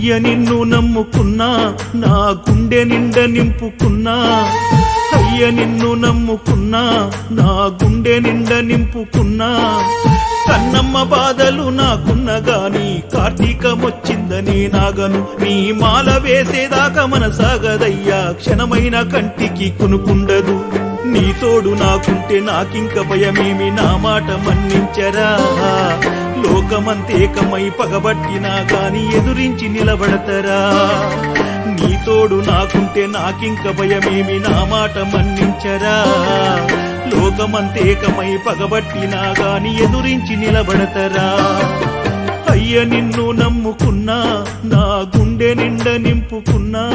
అయ్య నిన్ను నమ్ముకున్నా నా గుండె నిండ నింపుకున్నా అయ్య నిన్ను నమ్ముకున్నా నా గుండె నిండ నింపుకున్నా కన్నమ్మ బాధలు నాకున్న గాని కార్తీకమొచ్చిందని నాగను నీ మాల వేసేదాకా మన సాగదయ్యా క్షణమైన కంటికి కునుకుండదు నీ తోడు నాకుంటే నాకింక భయమేమి నా మాట మన్నించరా లోకమంతేకమై పగబట్టినా గాని ఎదురించి నిలబడతరా నీ తోడు నాకుంటే నాకింక భయమేమి నా మాట మన్నించరా లోకమంతేకమై పగబట్టినా గాని ఎదురించి నిలబడతరా అయ్య నిన్ను నమ్ముకున్నా నా గుండె నిండ నింపుకున్నా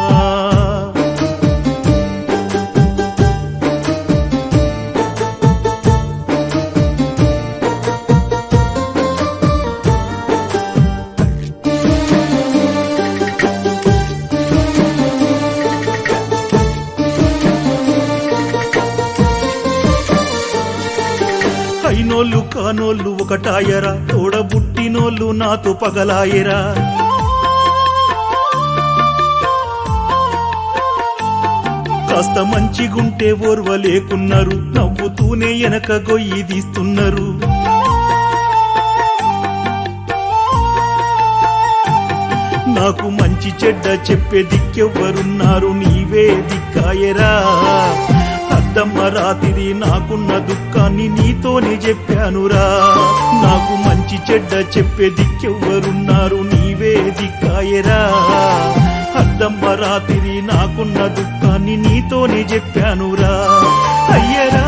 అయినోళ్ళు కానోళ్ళు ఒకటాయరా తోడబుట్టినోళ్ళు నాతో పగలాయరా కాస్త మంచిగుంటే ఓర్వలేకున్నారు నవ్వుతూనే వెనక గొయ్యి తీస్తున్నారు నాకు మంచి చెడ్డ చెప్పే దిక్కెవ్వరున్నారు నీవే దిక్కాయరా అద్దమ్మ రాతిరి నాకున్న దుఃఖాన్ని నీతోనే చెప్పానురా నాకు మంచి చెడ్డ చెప్పే దిక్కెవ్వరున్నారు నీవే దిక్కాయరా అద్దమ్మ రాతిరి నాకున్న దుఃఖాన్ని నీతోనే చెప్పానురా అయ్యరా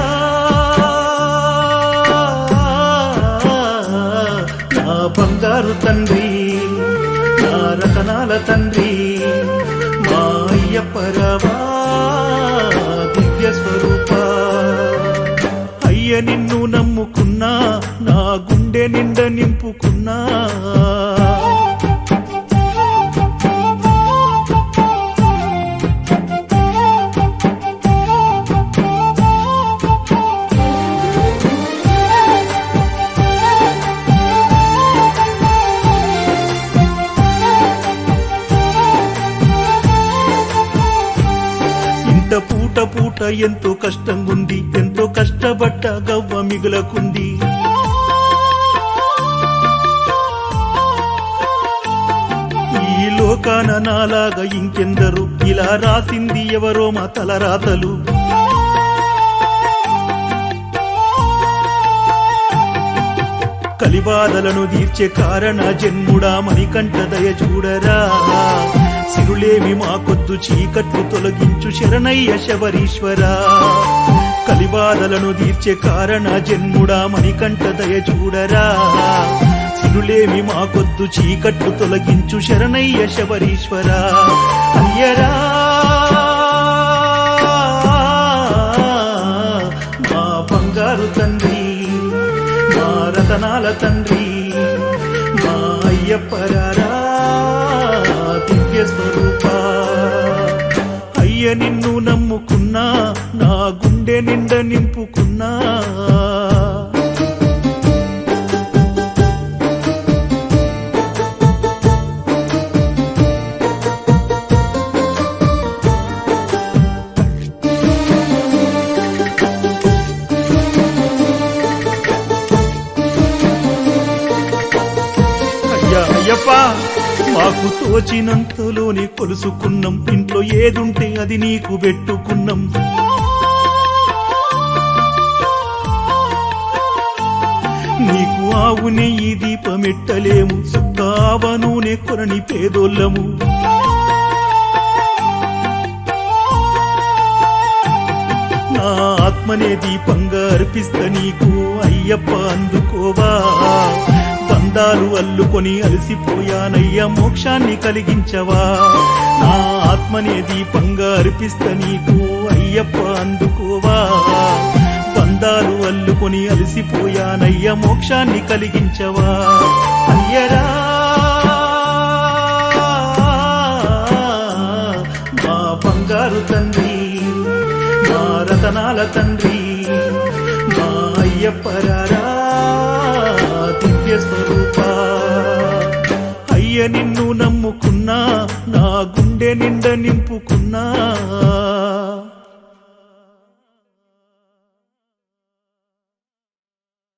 నా బంగారు తండ్రి నా రతనాల తండ్రి మా అయ్యప్పరవా దివ్య స్వరూప అయ్య నిన్ను నమ్ముకున్నా నా గుండె నిండ నింపుకున్నా ఇంత పూట పూట ఎంతో కష్టంగుంది ఎంతో కష్టపడ్డ గవ్వ మిగులకుంది ఈ లోకాన నాలాగా ఇంకెందరు ఇలా రాసింది ఎవరో మా తలరాతలు కలిబాధలను తీర్చే కారణ జన్ముడా మణికంఠ దయ చూడరా సిరులేమి మాకొద్దు చీకట్లు తొలగించు శరణయ్య శబరీశ్వరా కలిబాధలను తీర్చే కారణ జన్ముడా మణికంఠ దయ చూడరా సిరులేమి మాకొద్దు చీకట్లు తొలగించు శరణయ్య శబరీశ్వరా అయ్యరా మా బంగారు తండ్రి మా రతనాల తండ్రి మా అయ్యప్పరారా దివ్య స్వరూప అయ్య నిన్ను నమ్ముకున్నా నా గుండె నిండ నింపుకున్నా అయ్యా అయ్యప్ప మాకు తోచినంతలోనే కొలుసుకున్నాం ఇంట్లో ఏదుంటే అది నీకు పెట్టుకున్నాం నీకు ఆవు నెయ్యి దీపమెట్టలేము సుక్కావ నూనె కొరని పేదోళ్ళము నా ఆత్మనే దీపంగా అర్పిస్త నీకు అయ్యప్ప అందుకోవా బంధాలు అల్లుకొని అలసిపోయానయ్య మోక్షాన్ని కలిగించవా నా ఆత్మనే దీపంగా అర్పిస్త నీకు అయ్యప్ప అందుకోవా బంధాలు అల్లుకొని అలసిపోయానయ్య మోక్షాన్ని కలిగించవా అయ్యరా మా బంగారు తండ్రి మా రతనాల తండ్రి మా అయ్యప్పరారా దివ్య స్వరూప అయ్య నిన్ను నిన్ను నమ్ముకున్నా నా గుండె నిండ నింపుకున్నా